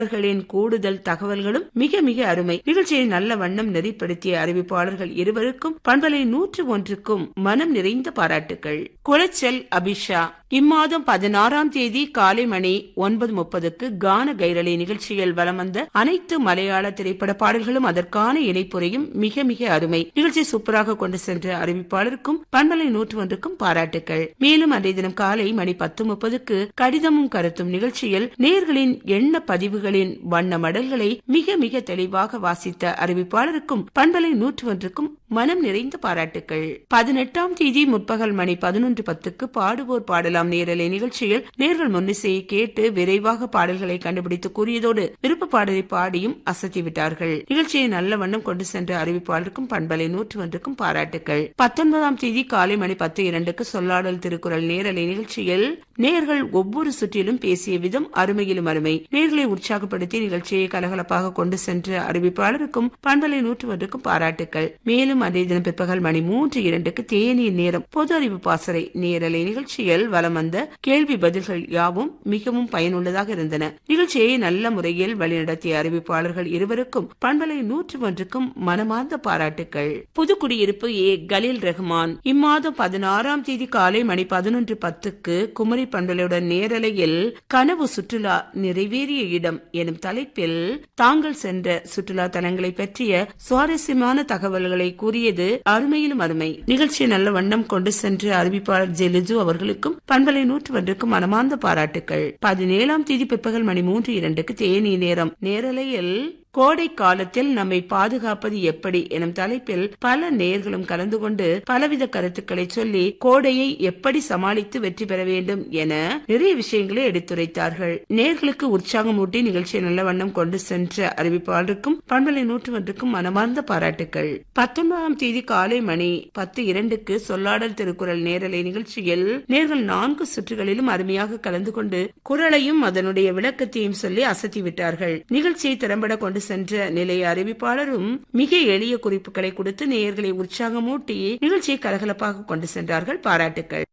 களின் கூடுதல் தகவல்களும் மிக மிக அருமை நிகழ்ச்சியை நல்ல வண்ணம் நெறிப்படுத்திய அறிவிப்பாளர்கள் இருவருக்கும் பண்பலை நூற்று ஒன்றுக்கும் மனம் நிறைந்த பாராட்டுகள் குளச்சல் அபிஷா இம்மாதம் பதினாறாம் தேதி காலை மணி ஒன்பது முப்பதுக்கு கான கைரளி நிகழ்ச்சியில் வலம் வந்த அனைத்து மலையாள திரைப்பட பாடல்களும் அதற்கான இணைப்புரையும் மிக மிக அருமை நிகழ்ச்சி சூப்பராக கொண்டு சென்ற அறிவிப்பாளருக்கும் பண்பலை நூற்று ஒன்றுக்கும் பாராட்டுகள் மேலும் அன்றைய தினம் காலை மணி பத்து முப்பதுக்கு கடிதமும் கருத்தும் நிகழ்ச்சியில் நேர்களின் எண்ண பதிவுகளின் வண்ண மடல்களை மிக மிக தெளிவாக வாசித்த அறிவிப்பாளருக்கும் பண்பலை நூற்று ஒன்றுக்கும் மனம் நிறைந்த பாராட்டுகள் பதினெட்டாம் தேதி முற்பகல் மணி பதினொன்று பத்துக்கு பாடுவோர் பாடலாம் நேரலை நிகழ்ச்சியில் நேர்கள் முன்னிசையை கேட்டு விரைவாக பாடல்களை கண்டுபிடித்து கூறியதோடு விருப்ப பாடலை பாடியும் அசத்திவிட்டார்கள் நிகழ்ச்சியை நல்ல வண்ணம் கொண்டு சென்ற அறிவிப்பாளருக்கும் பண்பலை நூற்று ஒன்றுக்கும் பாராட்டுகள் பத்தொன்பதாம் தேதி காலை மணி பத்து இரண்டுக்கு சொல்லாடல் திருக்குறள் நேரலை நிகழ்ச்சியில் நேர்கள் ஒவ்வொரு சுற்றிலும் பேசிய விதம் அருமையிலும் அருமை நேர்களை உற்சாகப்படுத்தி நிகழ்ச்சியை கலகலப்பாக கொண்டு சென்ற அறிவிப்பாளருக்கும் பண்பலை நூற்று ஒன்றுக்கும் பாராட்டுகள் மேலும் அதே தினம் பிற்பகல் மணி மூன்று இரண்டுக்கு தேநீர் நேரம் பொது அறிவு பாசறை நேரலை நிகழ்ச்சியில் வலம் வந்த கேள்வி பதில்கள் யாவும் மிகவும் பயனுள்ளதாக இருந்தன நிகழ்ச்சியை நல்ல முறையில் வழிநடத்திய அறிவிப்பாளர்கள் இருவருக்கும் பண்பலை நூற்று ஒன்றுக்கும் மனமார்ந்த பாராட்டுகள் புதுக்குடியிருப்பு ஏ கலீல் ரஹ்மான் இம்மாதம் பதினாறாம் தேதி காலை மணி பதினொன்று பத்துக்கு குமரி பண்பலையுடன் நேரலையில் கனவு சுற்றுலா நிறைவேறிய இடம் எனும் தலைப்பில் தாங்கள் சென்ற சுற்றுலா தலங்களை பற்றிய சுவாரஸ்யமான தகவல்களை கூறியது அருமையிலும் அருமை நிகழ்ச்சியை நல்ல வண்ணம் கொண்டு சென்ற அறிவிப்பாளர் ஜெலிஜு அவர்களுக்கும் பண்பலை நூற்று ஒன்றுக்கும் மனமார்ந்த பாராட்டுகள் பதினேழாம் தேதி பிற்பகல் மணி மூன்று இரண்டுக்கு தேனி நேரம் நேரலையில் கோடை காலத்தில் நம்மை பாதுகாப்பது எப்படி எனும் தலைப்பில் பல நேர்களும் கலந்து கொண்டு பலவித கருத்துக்களை சொல்லி கோடையை எப்படி சமாளித்து வெற்றி பெற வேண்டும் என நிறைய விஷயங்களை எடுத்துரைத்தார்கள் நேர்களுக்கு உற்சாகமூட்டி நிகழ்ச்சியை நல்ல வண்ணம் கொண்டு சென்ற அறிவிப்பாளருக்கும் பண்பலை நூற்று ஒன்றுக்கும் மனமார்ந்த பாராட்டுகள் பத்தொன்பதாம் தேதி காலை மணி பத்து இரண்டுக்கு சொல்லாடல் திருக்குறள் நேரலை நிகழ்ச்சியில் நேர்கள் நான்கு சுற்றுகளிலும் அருமையாக கலந்து கொண்டு குரலையும் அதனுடைய விளக்கத்தையும் சொல்லி அசத்திவிட்டார்கள் நிகழ்ச்சியை திறம்பட கொண்டு சென்ற நிலைய அறிவிப்பாளரும் மிக எளிய குறிப்புகளை கொடுத்து நேயர்களை உற்சாகமூட்டி நிகழ்ச்சியை கலகலப்பாக கொண்டு சென்றார்கள் பாராட்டுக்கள்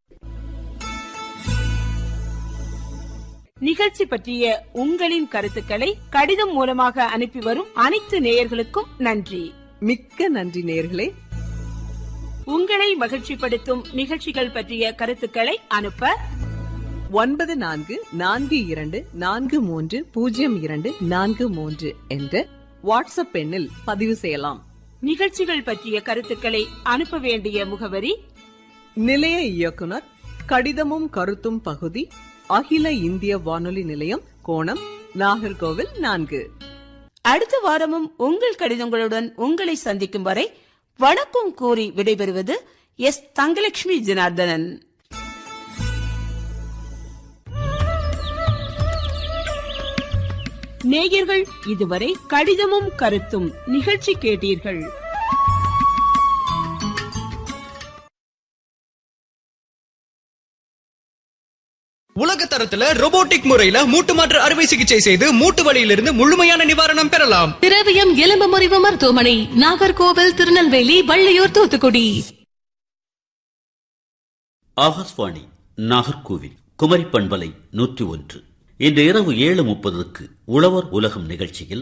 நிகழ்ச்சி பற்றிய உங்களின் கருத்துக்களை கடிதம் மூலமாக அனுப்பி வரும் அனைத்து நேயர்களுக்கும் நன்றி மிக்க நன்றி நேர்களே உங்களை மகிழ்ச்சிப்படுத்தும் நிகழ்ச்சிகள் பற்றிய கருத்துக்களை அனுப்ப ஒன்பது நான்கு நான்கு இரண்டு நான்கு மூன்று பூஜ்ஜியம் இரண்டு நான்கு மூன்று என்ற வாட்ஸ்அப் எண்ணில் பதிவு செய்யலாம் நிகழ்ச்சிகள் பற்றிய கருத்துக்களை அனுப்ப வேண்டிய முகவரி நிலைய இயக்குனர் கடிதமும் கருத்தும் பகுதி அகில இந்திய வானொலி நிலையம் கோணம் நாகர்கோவில் நான்கு அடுத்த வாரமும் உங்கள் கடிதங்களுடன் உங்களை சந்திக்கும் வரை வணக்கம் கூறி விடைபெறுவது எஸ் தங்கலட்சுமி ஜனார்தனன் நேயர்கள் இதுவரை கடிதமும் கருத்தும் நிகழ்ச்சி கேட்டீர்கள் உலக தரத்துல robotic முறையில மூட்டு மாற்று அறுவை சிகிச்சை செய்து மூட்டு வலியிலிருந்து முழுமையான நிவாரணம் பெறலாம் திரவியம் எலும்பு முறிவு மருத்துவமனை நாகர்கோவில் திருநெல்வேலி வள்ளியூர் தூத்துக்குடி ஆகாஷ்வாணி நாகர்கோவில் குமரி பண்பலை நூற்றி ஒன்று இன்று இரவு ஏழு முப்பதுக்கு உழவர் உலகம் நிகழ்ச்சியில்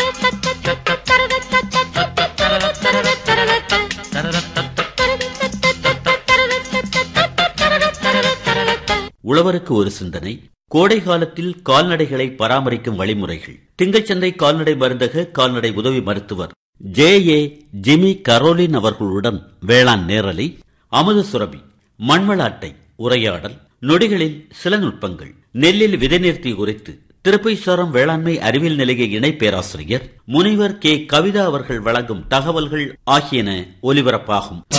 உழவருக்கு ஒரு சிந்தனை கோடை காலத்தில் கால்நடைகளை பராமரிக்கும் வழிமுறைகள் திங்கச்சந்தை கால்நடை மருந்தக கால்நடை உதவி மருத்துவர் ஜே ஏ ஜிமி கரோலின் அவர்களுடன் வேளாண் நேரலை அமுத சுரபி மண்வள அட்டை உரையாடல் நொடிகளில் சில நுட்பங்கள் நெல்லில் விதைநிறுத்தி குறித்து திருப்பைசாரம் வேளாண்மை அறிவியல் நிலைய இணை பேராசிரியர் முனைவர் கே கவிதா அவர்கள் வழங்கும் தகவல்கள் ஆகியன ஒலிபரப்பாகும்